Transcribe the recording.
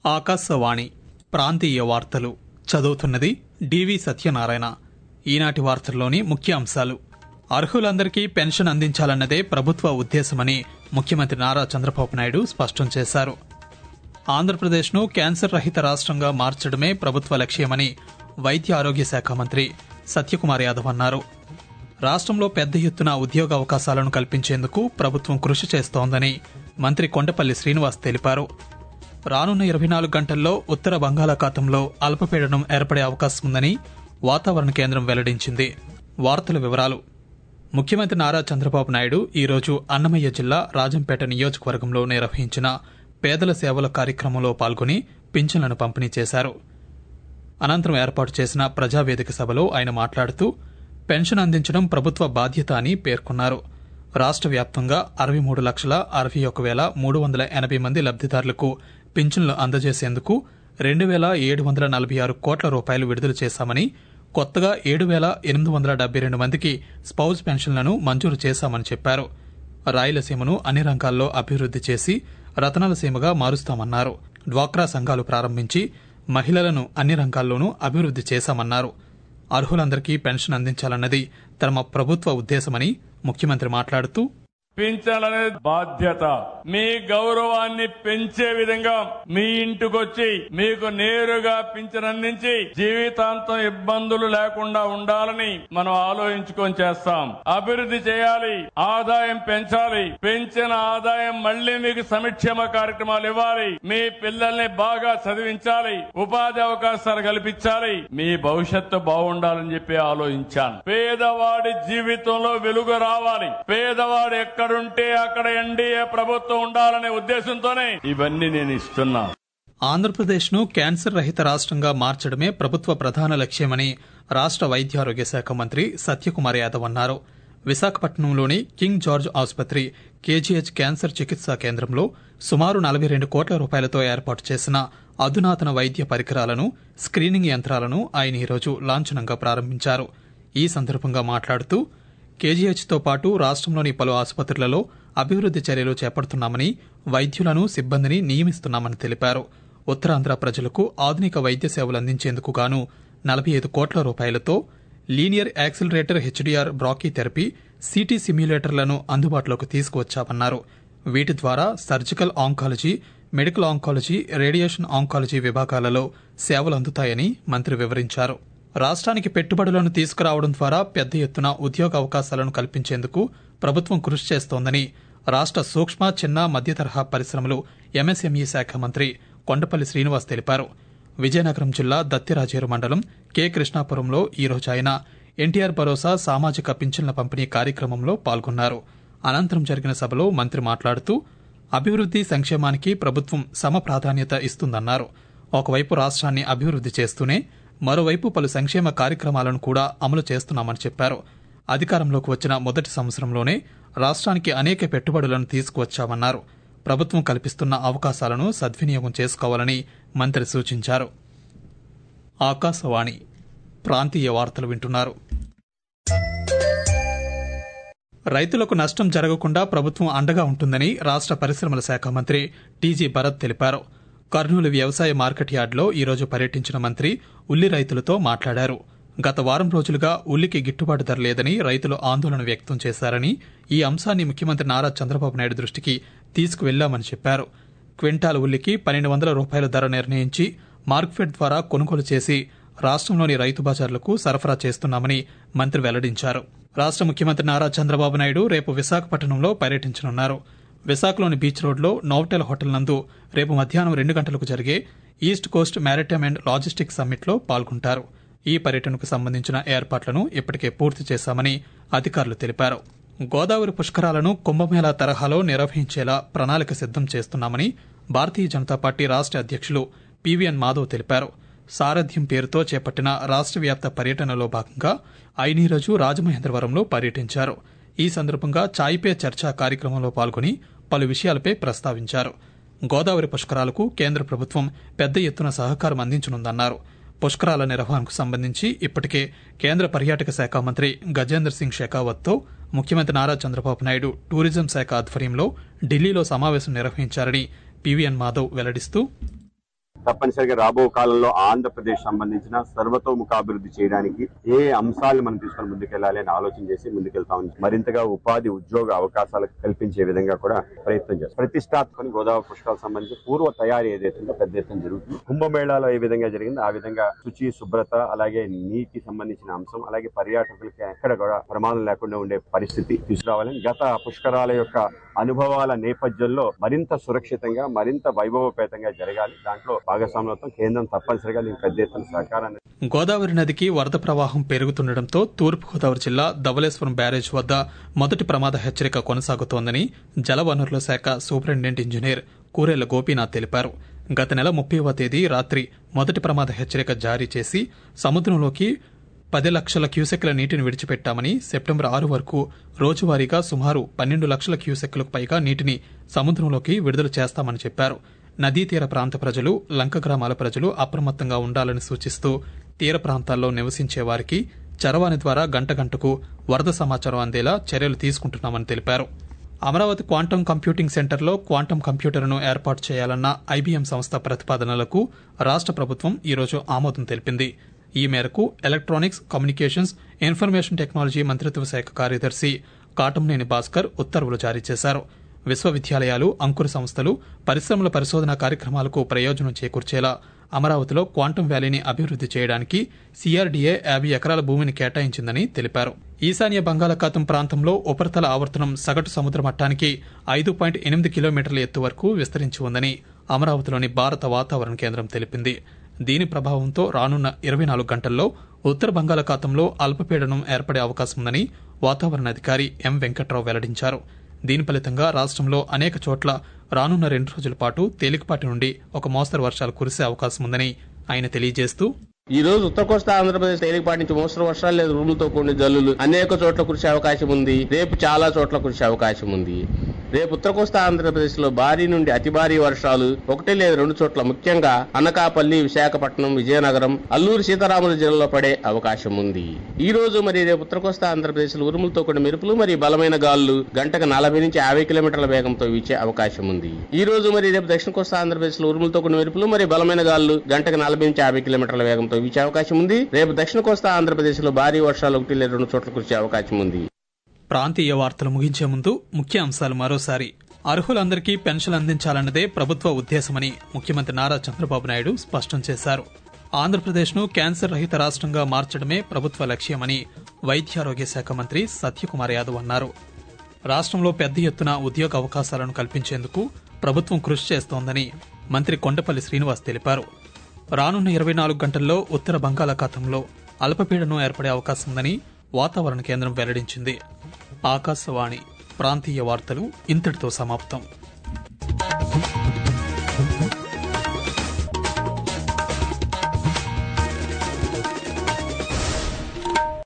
ఆకాశవాణి ప్రాంతీయ వార్తలు చదువుతున్నది డివి సత్యనారాయణ ఈనాటి వార్తల్లోని ముఖ్య అంశాలు అర్హులందరికీ పెన్షన్ అందించాలన్నదే ప్రభుత్వ ఉద్దేశమని ముఖ్యమంత్రి నారా చంద్రబాబు నాయుడు స్పష్టం చేశారు ఆంధ్రప్రదేశ్ను క్యాన్సర్ రహిత రాష్ట్రంగా మార్చడమే ప్రభుత్వ లక్ష్యమని వైద్య ఆరోగ్య శాఖ మంత్రి సత్యకుమార్ యాదవ్ అన్నారు రాష్ట్రంలో పెద్ద ఎత్తున ఉద్యోగ అవకాశాలను కల్పించేందుకు ప్రభుత్వం కృషి చేస్తోందని మంత్రి కొండపల్లి శ్రీనివాస్ తెలిపారు రానున్న ఇరవై నాలుగు గంటల్లో ఉత్తర బంగాళాఖాతంలో అల్పపీడనం ఏర్పడే అవకాశం ఉందని వాతావరణ కేంద్రం వెల్లడించింది వార్తల వివరాలు ముఖ్యమంత్రి నారా చంద్రబాబు నాయుడు ఈరోజు అన్నమయ్య జిల్లా రాజంపేట నియోజకవర్గంలో నిర్వహించిన పేదల సేవల కార్యక్రమంలో పాల్గొని పింఛన్లను పంపిణీ చేశారు అనంతరం ఏర్పాటు చేసిన ప్రజావేదిక సభలో ఆయన మాట్లాడుతూ పెన్షన్ అందించడం ప్రభుత్వ బాధ్యత అని పేర్కొన్నారు రాష్ట్ర వ్యాప్తంగా అరవై మూడు లక్షల అరవై ఒక వేల మూడు వందల ఎనభై మంది లబ్దిదారులకు పింఛన్లు అందజేసేందుకు రెండు వేల ఏడు వందల నలభై ఆరు కోట్ల రూపాయలు విడుదల చేశామని కొత్తగా ఏడు వేల ఎనిమిది వందల డెబ్బై రెండు మందికి స్పౌజ్ పెన్షన్లను మంజూరు చేశామని చెప్పారు రాయలసీమను అన్ని రంగాల్లో అభివృద్ది చేసి రతనాల సీమగా మారుస్తామన్నారు డ్వాక్రా సంఘాలు ప్రారంభించి మహిళలను అన్ని రంగాల్లోనూ అభివృద్ది చేశామన్నారు అర్హులందరికీ పెన్షన్ అందించాలన్నది తమ ప్రభుత్వ ఉద్దేశమని ముఖ్యమంత్రి మాట్లాడుతూ పెంచాలనే బాధ్యత మీ గౌరవాన్ని పెంచే విధంగా మీ ఇంటికొచ్చి మీకు నేరుగా పింఛన్ అందించి జీవితాంతం ఇబ్బందులు లేకుండా ఉండాలని మనం ఆలోచించుకొని చేస్తాం అభివృద్ధి చేయాలి ఆదాయం పెంచాలి పెంచిన ఆదాయం మళ్లీ మీకు సంక్షేమ కార్యక్రమాలు ఇవ్వాలి మీ పిల్లల్ని బాగా చదివించాలి ఉపాధి అవకాశాలు కల్పించాలి మీ భవిష్యత్తు బాగుండాలని చెప్పి ఆలోచించాను పేదవాడి జీవితంలో వెలుగు రావాలి పేదవాడు ఎక్కడుంటే అక్కడ ఎన్డీఏ ప్రభుత్వం ఉండాలనే ఉద్దేశంతోనే ఇవన్నీ నేను ఇస్తున్నా ఆంధ్రప్రదేశ్ను క్యాన్సర్ రహిత రాష్ట్రంగా మార్చడమే ప్రభుత్వ ప్రధాన లక్ష్యమని రాష్ట్ర వైద్యారోగ్య శాఖ మంత్రి సత్యకుమార్ యాదవ్ అన్నారు విశాఖపట్నంలోని కింగ్ జార్జ్ ఆసుపత్రి కేజీహెచ్ క్యాన్సర్ చికిత్సా కేంద్రంలో సుమారు నలభై రెండు కోట్ల రూపాయలతో ఏర్పాటు చేసిన అధునాతన వైద్య పరికరాలను స్క్రీనింగ్ యంత్రాలను ఆయన ఈరోజు లాంఛనంగా ప్రారంభించారు ఈ సందర్భంగా మాట్లాడుతూ కేజీహెచ్తో పాటు రాష్ట్రంలోని పలు ఆసుపత్రులలో అభివృద్ది చర్యలు చేపడుతున్నామని వైద్యులను సిబ్బందిని నియమిస్తున్నామని తెలిపారు ఉత్తరాంధ్ర ప్రజలకు ఆధునిక వైద్య సేవలు అందించేందుకు గాను నలభై ఐదు కోట్ల రూపాయలతో linear accelerator HDR brachytherapy CT సిమ్యులేటర్లను అందుబాటులోకి తీసుకువచ్చామన్నారు వీటి ద్వారా surgical oncology medical oncology radiation oncology విభాగాలలో సేవలు అందుతాయని మంత్రి వివరించారు రాష్ట్రానికి పెట్టుబడులను తీసుకురావడం ద్వారా పెద్ద ఎత్తున ఉద్యోగ అవకాశాలను కల్పించేందుకు ప్రభుత్వం కృషి చేస్తోందని రాష్ట్ర సూక్ష్మ చిన్న మధ్య తరహా పరిశ్రమలు ఎంఎస్ఎంఈ శాఖ మంత్రి కొండపల్లి శ్రీనివాస్ తెలిపారు విజయనగరం జిల్లా దత్తిరాజేరు మండలం కె కృష్ణాపురంలో ఈరోజు ఆయన ఎన్టీఆర్ భరోసా సామాజిక పింఛన్ల పంపిణీ కార్యక్రమంలో పాల్గొన్నారు అనంతరం జరిగిన సభలో మంత్రి మాట్లాడుతూ అభివృద్ది సంక్షేమానికి ప్రభుత్వం సమ ప్రాధాన్యత ఇస్తుందన్నారు ఒకవైపు రాష్ట్రాన్ని అభివృద్ది చేస్తూనే మరోవైపు పలు సంక్షేమ కార్యక్రమాలను కూడా అమలు చేస్తున్నామని చెప్పారు అధికారంలోకి వచ్చిన మొదటి సంవత్సరంలోనే రాష్ట్రానికి అనేక పెట్టుబడులను తీసుకువచ్చామన్నారు ప్రభుత్వం కల్పిస్తున్న అవకాశాలను సద్వినియోగం చేసుకోవాలని మంత్రి సూచించారు ఆకాశవాణి ప్రాంతీయ వార్తలు వింటున్నారు రైతులకు నష్టం జరగకుండా ప్రభుత్వం అండగా ఉంటుందని రాష్ట్ర పరిశ్రమల శాఖ మంత్రి టీజీ భరత్ తెలిపారు కర్నూలు వ్యవసాయ మార్కెట్ యార్డులో ఈరోజు పర్యటించిన మంత్రి ఉల్లి రైతులతో మాట్లాడారు గత వారం రోజులుగా ఉల్లికి గిట్టుబాటు ధర లేదని రైతులు ఆందోళన వ్యక్తం చేశారని ఈ అంశాన్ని ముఖ్యమంత్రి నారా చంద్రబాబు నాయుడు దృష్టికి తీసుకువెళ్లామని చెప్పారు క్వింటాల్ ఉల్లికి పన్నెండు వందల రూపాయల ధర నిర్ణయించి మార్క్ఫెడ్ ద్వారా కొనుగోలు చేసి రాష్ట్రంలోని రైతు బజార్లకు సరఫరా చేస్తున్నామని మంత్రి వెల్లడించారు రాష్ట్ర ముఖ్యమంత్రి నారా చంద్రబాబు నాయుడు రేపు విశాఖపట్నంలో పర్యటించనున్నారు విశాఖలోని బీచ్ రోడ్లో నోవటెల్ హోటల్ నందు రేపు మధ్యాహ్నం రెండు గంటలకు జరిగే East Coast maritime and logistic సమ్మిట్లో పాల్గొంటారు ఈ పర్యటనకు సంబంధించిన ఏర్పాట్లను ఇప్పటికే పూర్తి చేశామని అధికారులు తెలిపారు గోదావరి పుష్కరాలను కుంభమేళా తరహాలో నిర్వహించేలా ప్రణాళిక సిద్దం చేస్తున్నామని భారతీయ జనతా పార్టీ రాష్ట్ర అధ్యక్షులు పివిఎన్ మాధవ్ తెలిపారు సారథ్యం పేరుతో చేపట్టిన రాష్ట్ర వ్యాప్త పర్యటనలో భాగంగా ఆయన ఈరోజు రాజమహేంద్రవరంలో పర్యటించారు ఈ సందర్భంగా చాయ్ పే చర్చా కార్యక్రమంలో పాల్గొని పలు విషయాలపై ప్రస్తావించారు గోదావరి పుష్కరాలకు కేంద్ర ప్రభుత్వం పెద్ద ఎత్తున సహకారం అందించనుందన్నారు పుష్కరాల నిర్వహణకు సంబంధించి ఇప్పటికే కేంద్ర పర్యాటక శాఖ మంత్రి గజేంద్ర సింగ్ షెకావత్తో ముఖ్యమంత్రి నారా చంద్రబాబు నాయుడు టూరిజం శాఖ ఆధ్వర్యంలో ఢిల్లీలో సమావేశం నిర్వహించారని పివిఎన్ మాధవ్ వెల్లడిస్తూ తప్పనిసరిగా రాబో కాలంలో ఆంధ్రప్రదేశ్ సంబంధించిన సర్వతోముఖాభివృద్ధి చేయడానికి ఏ అంశాలు మనం తీసుకొని ముందుకెళ్లాలి అని ఆలోచన చేసి ముందుకెళ్తామని మరింతగా ఉపాధి ఉద్యోగ అవకాశాలు కల్పించే విధంగా కూడా ప్రయత్నం చేస్తాం ప్రతిష్టాత్మక గోదావరి పుష్కరాలకు సంబంధించి పూర్వ తయారీ ఏదైతే ఉందో పెద్ద ఎత్తున జరుగుతుంది కుంభమేళాలో ఏ విధంగా జరిగిందో ఆ విధంగా శుచి శుభ్రత అలాగే నీటికి సంబంధించిన అంశం అలాగే పర్యాటకులకి ఎక్కడ కూడా ప్రమాదం లేకుండా ఉండే పరిస్థితి తీసుకురావాలని గత పుష్కరాల యొక్క అనుభవాల నేపథ్యంలో మరింత సురక్షితంగా మరింత వైభవపేతంగా జరగాలి దాంట్లో భాగస్వామ్యత్వం కేంద్రం తప్పనిసరిగా దీనికి పెద్ద ఎత్తున సహకారాన్ని గోదావరి నదికి వరద ప్రవాహం పెరుగుతుండటంతో తూర్పుగోదావరి జిల్లా ధవళేశ్వరం బ్యారేజ్ వద్ద మొదటి ప్రమాద హెచ్చరిక కొనసాగుతోందని జలవనరుల శాఖ సూపరింటెండెంట్ ఇంజనీర్ కూరెళ్ల గోపీనాథ్ తెలిపారు గత నెల ముప్పైవ తేదీ రాత్రి మొదటి ప్రమాద హెచ్చరిక జారీ చేసి సముద్రంలోకి పది లక్షల క్యూసెక్ల నీటిని విడిచిపెట్టామని సెప్టెంబర్ ఆరు వరకు రోజువారీగా సుమారు పన్నెండు లక్షల క్యూసెక్లకు పైగా నీటిని సముద్రంలోకి విడుదల చేస్తామని చెప్పారు నదీ తీర ప్రాంత ప్రజలు లంక గ్రామాల ప్రజలు అప్రమత్తంగా ఉండాలని సూచిస్తూ తీర ప్రాంతాల్లో నివసించే వారికి చరవాణి ద్వారా గంట గంటకు వరద సమాచారం అందేలా చర్యలు తీసుకుంటున్నామని తెలిపారు అమరావతి క్వాంటం కంప్యూటింగ్ సెంటర్లో క్వాంటం కంప్యూటర్ను ఏర్పాటు చేయాలన్న ఐబీఎం సంస్థ ప్రతిపాదనలకు రాష్ట ప్రభుత్వం ఈరోజు ఆమోదం తెలిపింది ఈ మేరకు ఎలక్ట్రానిక్స్ కమ్యూనికేషన్స్ ఇన్ఫర్మేషన్ టెక్నాలజీ మంత్రిత్వ శాఖ కార్యదర్శి కాటంనేని భాస్కర్ ఉత్తర్వులు జారీ చేశారు విశ్వవిద్యాలయాలు అంకుర సంస్థలు పరిశ్రమల పరిశోధన కార్యక్రమాలకు ప్రయోజనం చేకూర్చేలా అమరావతిలో క్వాంటం వ్యాలీని అభివృద్ది చేయడానికి సీఆర్డీఏ యాభై ఎకరాల భూమిని కేటాయించిందని తెలిపారు ఈశాన్య బంగాళాఖాతం ప్రాంతంలో ఉపరితల ఆవర్తనం సగటు సముద్ర మట్టానికి ఐదు పాయింట్ ఎనిమిది కిలోమీటర్ల ఎత్తు వరకు విస్తరించి ఉందని అమరావతిలోని భారత వాతావరణ కేంద్రం తెలిపింది దీని ప్రభావంతో రానున్న ఇరవై నాలుగు గంటల్లో ఉత్తర బంగాళాఖాతంలో అల్పపీడనం ఏర్పడే అవకాశం ఉందని వాతావరణ అధికారి ఎం వెంకట్రావు వెల్లడించారు దీని ఫలితంగా రాష్ట్రంలో అనేక చోట్ల రానున్న రెండు రోజుల పాటు తేలికపాటి నుండి ఒక మోస్తరు వర్షాలు కురిసే అవకాశం ఉందని ఆయన తెలియజేస్తూ ఈ రోజు ఉత్తర కోస్తా ఆంధ్రప్రదేశ్ తేలికపాటి నుంచి మోస్తరు వర్షాలు లేదా ఉరుములతో కూడిన జల్లులు అనేక చోట్ల కురిసే అవకాశం ఉంది రేపు చాలా చోట్ల కురిసే అవకాశం ఉంది రేపు ఉత్తర కోస్తా ఆంధ్రప్రదేశ్ లో భారీ నుండి అతి భారీ వర్షాలు ఒకటి లేదా రెండు చోట్ల ముఖ్యంగా అనకాపల్లి విశాఖపట్నం విజయనగరం అల్లూరు సీతారాముల జిల్లాలో పడే అవకాశం ఉంది ఈ రోజు మరి రేపు ఉత్తర కోస్తా ఆంధ్రప్రదేశ్ లో ఉరుములతో కూడిన మెరుపులు మరియు బలమైన గాలులు గంటకు నలభై నుంచి యాభై కిలోమీటర్ల వేగంతో వీచే అవకాశం ఉంది ఈ రోజు మరి రేపు దక్షిణ కోస్తా ఆంధ్రప్రదేశ్ లో ఉరుములతో కూడిన మెరుపులు మరియు బలమైన గాలులు గంటకు నలభై నుంచి యాభై కిలోమీటర్ల వేగంతో వీచే అవకాశం ఉంది రేపు దక్షిణ కోస్తా ఆంధ్రప్రదేశ్ లో భారీ వర్షాలు ఒకటి లేదా రెండు చోట్ల కురిసే అవకాశం ఉంది ప్రాంతీయ వార్తలు ముగించే ముందు ముఖ్య అంశాలు మరోసారి అర్హులందరికీ పెన్షన్ అందించాలన్నదే ప్రభుత్వ ఉద్దేశమని ముఖ్యమంత్రి నారా చంద్రబాబు నాయుడు స్పష్టం చేశారు ఆంధ్రప్రదేశ్ను క్యాన్సర్ రహిత రాష్ట్రంగా మార్చడమే ప్రభుత్వ లక్ష్యమని వైద్యారోగ్య శాఖ మంత్రి సత్యకుమార్ యాదవ్ అన్నారు రాష్ట్రంలో పెద్ద ఎత్తున ఉద్యోగ అవకాశాలను కల్పించేందుకు ప్రభుత్వం కృషి చేస్తోందని మంత్రి కొండపల్లి శ్రీనివాస్ తెలిపారు రానున్న ఇరవై నాలుగు గంటల్లో ఉత్తర బంగాళాఖాతంలో అల్పపీడనం ఏర్పడే అవకాశం ఉందని వాతావరణ కేంద్రం వెల్లడించింది ఆకాశవాణి ప్రాంతీయ వార్తలు ఇంతటితో సమాప్తం